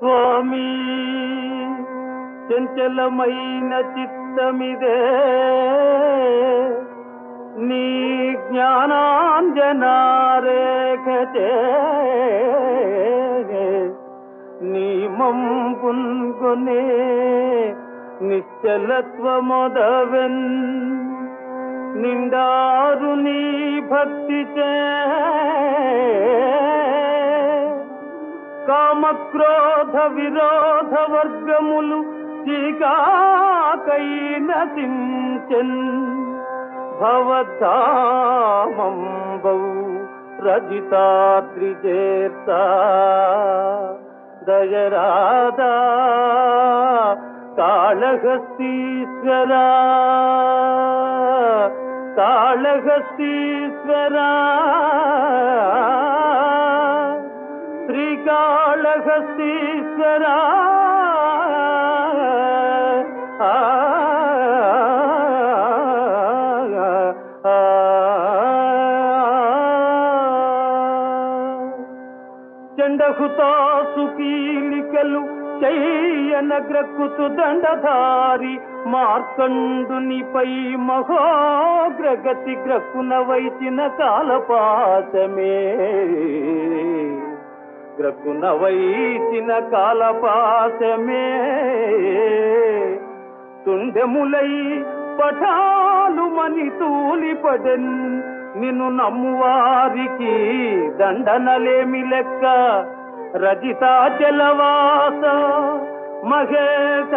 స్వామి చంచలమైన చిత్తమిదే నీ జ్ఞానాంజనారేఖచే నీ మంపున్కొనే నిశ్చలత్వమొదవెన్ నిండారు నీ భక్తి చే కామక్రోధ విరోధ వర్గములు చీకాకై నశించెన్ భవధామంబౌ రజితాద్రిజేర్త దయరాదా కాళహస్తీశ్వరా కాళహస్తీశ్వరా శ్రీకాళహస్తీశ్వరా ఆ, ఆ, చండహుతాసు కీలికలు చెయ్యన గ్రక్కుతు దండధారి మార్కండునిపై మహోగ్రగతి గ్రక్కున వైచిన కాలపాశమే గ్రక్కున వైచిన కాలపాశమే తుండెములై పఠాలు మని తూలిపడెన్ నిన్ను నమ్మువారికి దండనలేమి లెక్క రజితాచలవాస మహేశ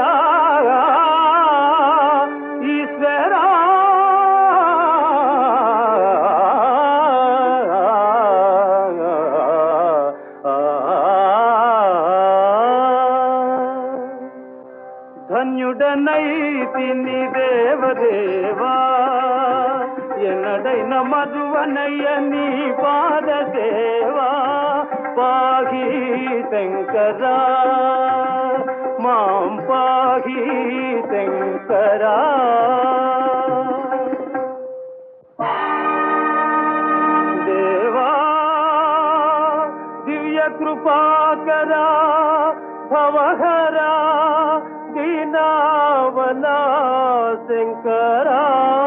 ఈశ్వరా ధన్యుడనైతిని దేవదేవా ఎన్నడైన మధువనయ్య నీ పాదదేవా పాహి శంకరా మాం పాహి శంకరా దేవా దివ్య కృపాకరా భవహరా దీనావనా శంకరా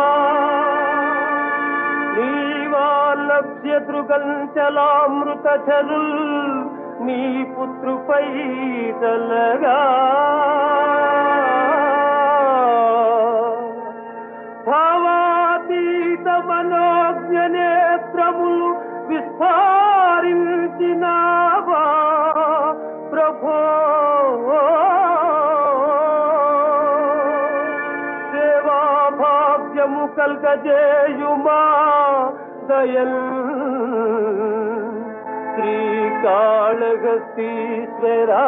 నీవాలభ్య దృగంచలామృత చరుల్ నీ పుత్రుపై తలగా భావాతీత మనోజ్ఞ నేత్రములు విస్తారించినావా ప్రభో సేవా భాగ్యము కల్గజేయుమా దయల్ శ్రీకాళహస్తీశ్వరా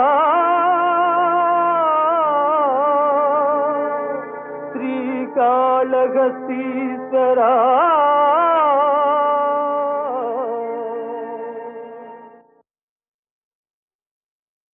శ్రీకాళహస్తీశ్వరా